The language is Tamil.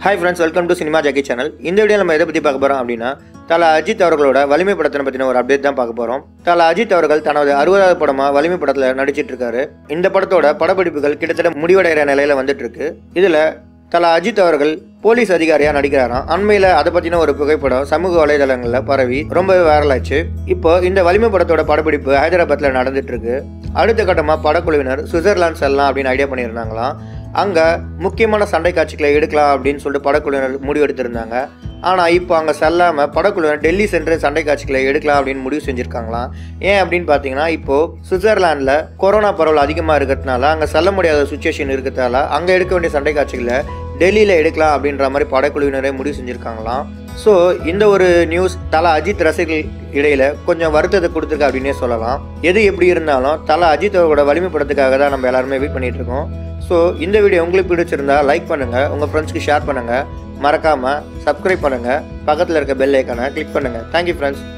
hi friends welcome to cinema Jackie channel இந்த வீடியோ நம்ம எதை பற்றி பார்க்க போகிறோம் அப்படின்னா தல அஜித் அவர்களோட வலிமை படத்தினை பற்றின ஒரு அப்டேட் தான் பார்க்க போகிறோம் தல அஜித் அவர்கள் தனது அறுபதாவது படமாக வலிமை படத்தில் நடிச்சிட்டு இருக்காரு இந்த படத்தோட படப்பிடிப்புகள் கிட்டத்தட்ட முடிவடைகிற நிலையில வந்துட்டு இருக்கு இதில் தல அஜித் அவர்கள் போலீஸ் அதிகாரியாக நடிக்கிறாராம் அண்மையில் அதை பற்றின ஒரு புகைப்படம் சமூக வலைதளங்களில் பரவி ரொம்பவே வைரலாச்சு இப்போ இந்த வலிமை படத்தோட படப்பிடிப்பு ஹைதராபாத்தில் நடந்துட்டு இருக்கு அடுத்த கட்டமாக படக்குழுவினர் சுவிட்சர்லாந்து செல்லலாம் அப்படின்னு ஐடியா பண்ணியிருந்தாங்களாம் அங்கே முக்கியமான சண்டை காட்சிகளை எடுக்கலாம் அப்படின்னு சொல்லிட்டு படக்குழுவினர் முடிவு எடுத்திருந்தாங்க ஆனால் இப்போ அங்கே செல்லாமல் படக்குழுவினர் டெல்லி சென்று சண்டை காட்சிகளை எடுக்கலாம் அப்படின்னு முடிவு செஞ்சுருக்காங்களாம் ஏன் அப்படின்னு பார்த்தீங்கன்னா இப்போது சுவிட்சர்லாண்டில் கொரோனா பரவல் அதிகமாக இருக்கிறதுனால அங்கே செல்ல முடியாத சுச்சுவேஷன் இருக்கிறதால அங்கே எடுக்க வேண்டிய சண்டை காட்சிகளை டெல்லியில் எடுக்கலாம் அப்படின்ற மாதிரி படக்குழுவினரே முடிவு செஞ்சுருக்காங்களாம் ஸோ இந்த ஒரு நியூஸ் தல அஜித் ரசிகர்கள் இடையில கொஞ்சம் வருத்தத்தை கொடுத்துருக்கு அப்படின்னே சொல்லலாம் எது எப்படி இருந்தாலும் தல அஜித் அவரோட வலிமை படத்துக்காக தான் நம்ம எல்லாருமே வெயிட் பண்ணிட்டு இருக்கோம் ஸோ இந்த வீடியோ உங்களுக்கு பிடிச்சிருந்தா லைக் பண்ணுங்க உங்க ஃப்ரெண்ட்ஸ்க்கு ஷேர் பண்ணுங்க மறக்காம சப்ஸ்கிரைப் பண்ணுங்க பக்கத்தில் இருக்க பெல் ஐக்கானை கிளிக் பண்ணுங்க தேங்க்யூ ஃப்ரெண்ட்ஸ்